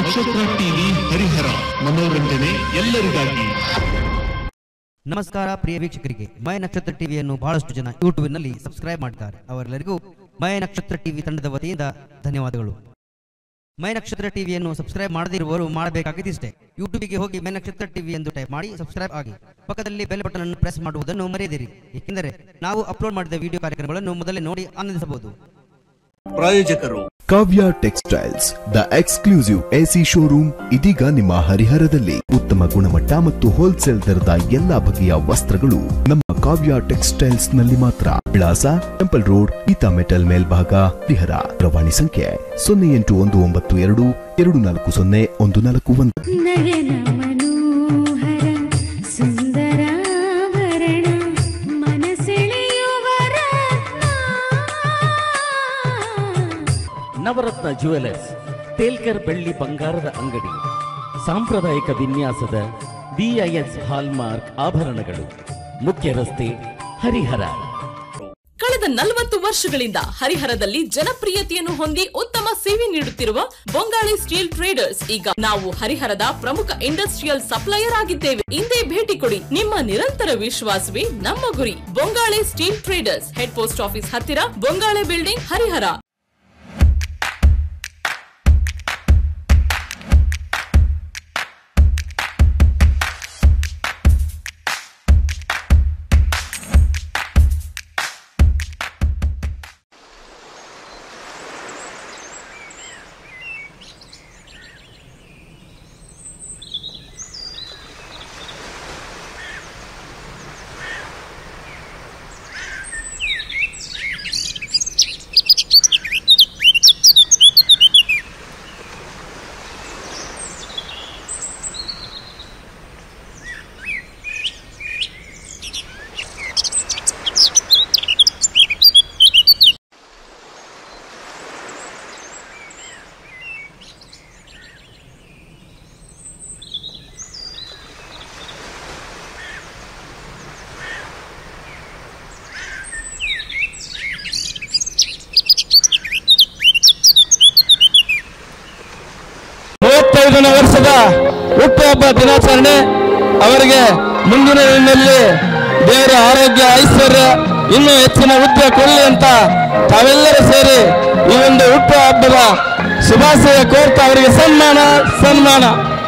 ನಕ್ಷತ್ರ ಟಿವಿ ಹರಿಹರ ಮನೋರಂಜನೆ ಎಲ್ಲರಿಗಾಗಿ ನಮಸ್ಕಾರ ಪ್ರಿಯ ವೀಕ್ಷಕರಿಗೆ ಮಯ ನಕ್ಷತ್ರ ಟಿವಿಯನ್ನು ಬಹಳಷ್ಟು ಜನ ಯೂಟ್ಯೂಬ್ನಲ್ಲಿ ಸಬ್ಸ್ಕ್ರೈಬ್ ಮಾಡಿದ್ದಾರೆ ಅವರೆಲ್ಲರಿಗೂ ಮಯ ನಕ್ಷತ್ರ ಟಿವಿ ತಂಡದ ವತಿಯಿಂದ ಧನ್ಯವಾದಗಳು ಮಯ ನಕ್ಷತ್ರ ಟಿವಿಯನ್ನು ಸಬ್ಸ್ಕ್ರೈಬ್ ಮಾಡದಿರುವವರು ಮಾಡಬೇಕಾಗಿದ್ದಿಷ್ಟೇ ಯೂಟ್ಯೂಬಿಗೆ ಹೋಗಿ ಮಯ ನಕ್ಷತ್ರ ಟಿವಿ ಎಂದು ಟೈಪ್ ಮಾಡಿ ಸಬ್ಸ್ಕ್ರೈಬ್ ಆಗಿ ಪಕ್ಕದಲ್ಲಿ ಬೆಲ್ ಬಟನ್ ಅನ್ನು ಪ್ರೆಸ್ ಮಾಡುವುದನ್ನು ಮರೆಯದಿರಿ ಏಕೆಂದರೆ ನಾವು ಅಪ್ಲೋಡ್ ಮಾಡಿದ ವಿಡಿಯೋ ಕಾರ್ಯಕ್ರಮಗಳನ್ನು ಮೊದಲೇ ನೋಡಿ ಆನಂದಿಸಬಹುದು ಪ್ರಾಯೋಜಕರು Kavya textiles the exclusive A C showroom ಇದೀಗ ನಿಮ್ಮ ಹರಿಹರದಲ್ಲಿ ಉತ್ತಮ ಗುಣಮಟ್ಟ ಮತ್ತು ಹೋಲ್ಸೇಲ್ ದರದ ಎಲ್ಲಾ ಬಗೆಯ ವಸ್ತ್ರಗಳು ನಮ್ಮ ಕಾವ್ಯ ಟೆಕ್ಸ್ಟೈಲ್ಸ್ ನಲ್ಲಿ ಮಾತ್ರ ವಿಳಾಸ ಟೆಂಪಲ್ ರೋಡ್ ಗೀತಾ ಮೆಟಲ್ ಮೇಲ್ಭಾಗ ಹರಿಹರ ಪ್ರವಾಣಿ ಸಂಖ್ಯೆ ಸೊನ್ನೆ ಎಂಟು ಒಂದು ಒಂಬತ್ತು ಎರಡು ಎರಡು ನಾಲ್ಕು ಸೊನ್ನೆ ಒಂದು ನಾಲ್ಕು ಒಂದು ನಯನ ಮನೋಹರ ಸುಂದರಾಭರಣ ಮನಸೆಳೆಯುವ ರತ್ನ. ನವರತ್ನ ಜುವೆಲರ್ಸ್ ತೇಲ್ಕರ್ ಬೆಳ್ಳಿ ಬಂಗಾರದ ಅಂಗಡಿ ಸಾಂಪ್ರದಾಯಿಕ ವಿನ್ಯಾಸದ ಬಿಐಎಸ್ ಹಾಲ್ಮಾರ್ಕ್ ಆಭರಣಗಳು ಮುಖ್ಯ ರಸ್ತೆ ಹರಿಹರ ಕಳೆದ ನಲವತ್ತು ವರ್ಷಗಳಿಂದ ಹರಿಹರದಲ್ಲಿ ಜನಪ್ರಿಯತೆಯನ್ನು ಹೊಂದಿ ಉತ್ತಮ ಸೇವೆ ನೀಡುತ್ತಿರುವ ಬೊಂಗಾಳಿ ಸ್ಟೀಲ್ ಟ್ರೇಡರ್ಸ್ ಈಗ ನಾವು ಹರಿಹರದ ಪ್ರಮುಖ ಇಂಡಸ್ಟ್ರಿಯಲ್ ಸಪ್ಲೈಯರ್ ಆಗಿದ್ದೇವೆ ಹಿಂದೆ ಭೇಟಿ ಕೊಡಿ ನಿಮ್ಮ ನಿರಂತರ ವಿಶ್ವಾಸವೇ ನಮ್ಮ ಗುರಿ Bongale steel traders head post office ಹತ್ತಿರ ಬೊಂಗಾಳೆ ಬಿಲ್ಡಿಂಗ್ ಹರಿಹರ ಮೂವತ್ತೈದನೇ ವರ್ಷದ ಹುಟ್ಟುಹಬ್ಬ ದಿನಾಚರಣೆ ಅವರಿಗೆ ಮುಂದಿನ ದಿನದಲ್ಲಿ ದೇವರ ಆರೋಗ್ಯ ಐಶ್ವರ್ಯ ಇನ್ನೂ ಹೆಚ್ಚಿನ ಹುದ್ದೆ ಕೊಡಲಿ ಅಂತ ತಾವೆಲ್ಲರೂ ಸೇರಿ ಈ ಒಂದು ಹುಟ್ಟುಹಬ್ಬದ ಶುಭಾಶಯ ಕೋರ್ತಾ ಅವರಿಗೆ ಸನ್ಮಾನ ಸನ್ಮಾನ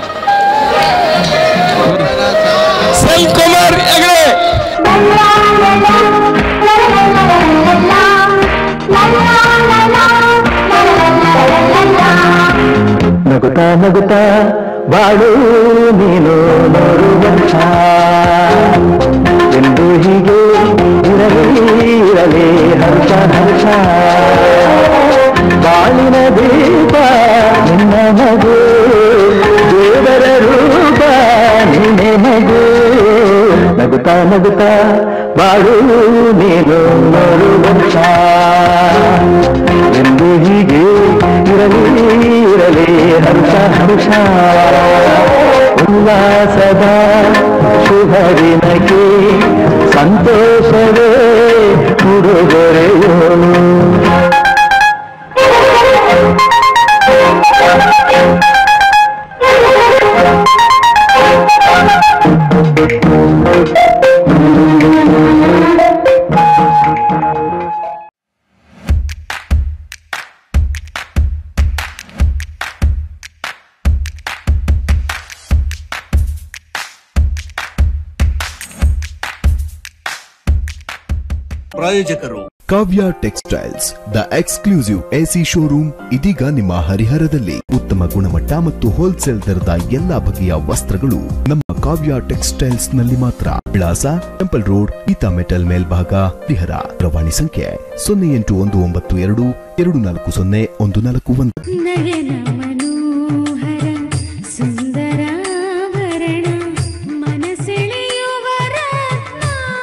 ಸೆಲ್ ಕುಮಾರ್ ಹೆಗಡೆ ನಗುತ್ತಾ ನಗುತ್ತಾ ಬಾಳು ನೀನು ನೂರು ವರ್ಷ ಎಂದು ಹೀಗೆ ಇರಲಿ ಇರಲಿ ಹರ್ಷ ಹರ್ಷ ಬಾಳಿನ ದೀಪ ನಿನ್ನ ಮಗು ದೇವರ ರೂಪ ನಿನ್ನೆ ಮಗು ನಗುತ್ತಾ ನಗುತ್ತಾ ಬಾಳು ನೀನು ನೂರು ವರ್ಷ ಎಂದು ಹೀಗೆ ಇರಲಿ ಇರಲಿ ಹರ್ಷ ಹರ್ಷ ಉಲ್ಲಾಸದ ಶುಭ ದಿನಕ್ಕೆ ಸಂತೋಷವೇ ಉಡುಗೊರೆಯೋ ಪ್ರಾಯೋಜಕರು Kavya textiles the exclusive A C showroom ಇದೀಗ ನಿಮ್ಮ ಹರಿಹರದಲ್ಲಿ ಉತ್ತಮ ಗುಣಮಟ್ಟ ಮತ್ತು ಹೋಲ್ಸೇಲ್ ದರದ ಎಲ್ಲಾ ಬಗೆಯ ವಸ್ತ್ರಗಳು ನಮ್ಮ ಕಾವ್ಯ ಟೆಕ್ಸ್ಟೈಲ್ಸ್ ನಲ್ಲಿ ಮಾತ್ರ ವಿಳಾಸ ಟೆಂಪಲ್ ರೋಡ್ ಗೀತಾ ಮೆಟಲ್ ಮೇಲ್ಭಾಗ ಹರಿಹರ ಪ್ರವಾಣಿ ಸಂಖ್ಯೆ ಸೊನ್ನೆ ಎಂಟು ಒಂದು ಒಂಬತ್ತು ಎರಡು ಎರಡು ನಾಲ್ಕು ಸೊನ್ನೆ ಒಂದು ನಾಲ್ಕು ಒಂದು ನಯನ ಮನೋಹರ ಸುಂದರಾಭರಣ ಮನಸೆಳೆಯುವ ರತ್ನ.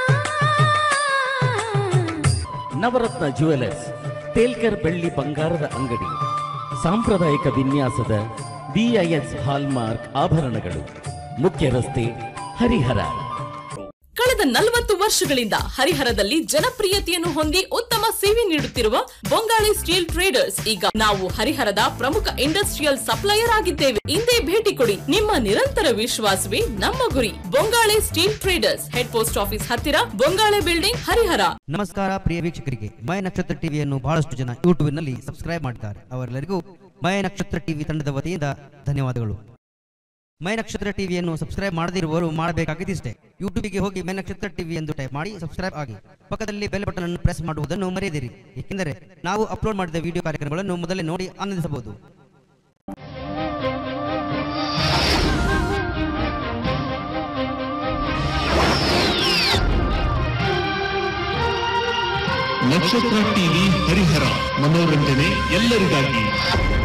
ನವರತ್ನ ಜುವೆಲರ್ಸ್ ತೇಲ್ಕರ್ ಬೆಳ್ಳಿ ಬಂಗಾರದ ಅಂಗಡಿ ಸಾಂಪ್ರದಾಯಿಕ ವಿನ್ಯಾಸದ ಬಿಐಎಸ್ ಹಾಲ್ಮಾರ್ಕ್ ಆಭರಣಗಳು ಮುಖ್ಯ ರಸ್ತೆ ಹರಿಹರ ಕಳೆದ ನಲವತ್ತು ವರ್ಷಗಳಿಂದ ಹರಿಹರದಲ್ಲಿ ಜನಪ್ರಿಯತೆಯನ್ನು ಹೊಂದಿ ಉತ್ತಮ ಸೇವೆ ನೀಡುತ್ತಿರುವ ಬೊಂಗಾಳಿ ಸ್ಟೀಲ್ ಟ್ರೇಡರ್ಸ್ ಈಗ ನಾವು ಹರಿಹರದ ಪ್ರಮುಖ ಇಂಡಸ್ಟ್ರಿಯಲ್ ಸಪ್ಲೈಯರ್ ಆಗಿದ್ದೇವೆ ಇಂದೇ ಭೇಟಿ ಕೊಡಿ ನಿಮ್ಮ ನಿರಂತರ ವಿಶ್ವಾಸವೇ ನಮ್ಮ ಗುರಿ Bongale steel traders head post office ಹತ್ತಿರ ಬೊಂಗಾಳೆ ಬಿಲ್ಡಿಂಗ್ ಹರಿಹರ ನಮಸ್ಕಾರ ಪ್ರಿಯ ವೀಕ್ಷಕರಿಗೆ ಮಯ ನಕ್ಷತ್ರ ಟಿವಿಯನ್ನು ಬಹಳಷ್ಟು ಜನ ಯೂಟ್ಯೂಬ್ನಲ್ಲಿ ಸಬ್ಸ್ಕ್ರೈಬ್ ಮಾಡಿದ್ದಾರೆ ಅವರೆಲ್ಲರಿಗೂ ಮಯ ನಕ್ಷತ್ರ ಟಿವಿ ತಂಡದ ವತಿಯಿಂದ ಧನ್ಯವಾದಗಳು ಮೈ ನಕ್ಷತ್ರ ಟಿವಿಯನ್ನು ಸಬ್ಸ್ಕ್ರೈಬ್ ಮಾಡದಿರುವವರು ಮಾಡಬೇಕಾಗಿದ್ದಿಷ್ಟೇ ಯೂಟ್ಯೂಬಿಗೆ ಹೋಗಿ ಮೈ ನಕ್ಷತ್ರ ಟಿವಿ ಎಂದು ಟೈಪ್ ಮಾಡಿ ಸಬ್ಸ್ಕ್ರೈಬ್ ಆಗಿ ಪಕ್ಕದಲ್ಲಿ ಬೆಲ್ ಬಟನ್ ಅನ್ನು ಪ್ರೆಸ್ ಮಾಡುವುದನ್ನು ಮರೆಯದಿರಿ ಏಕೆಂದರೆ ನಾವು ಅಪ್ಲೋಡ್ ಮಾಡಿದ ವಿಡಿಯೋ ಕಾರ್ಯಕ್ರಮಗಳನ್ನು ಮೊದಲೇ ನೋಡಿ ಆನಂದಿಸಬಹುದು ನಕ್ಷತ್ರ ಟಿವಿ ಹರಿಹರ ಮನೋರಂಜನೆ ಎಲ್ಲರಿಗಾಗಿ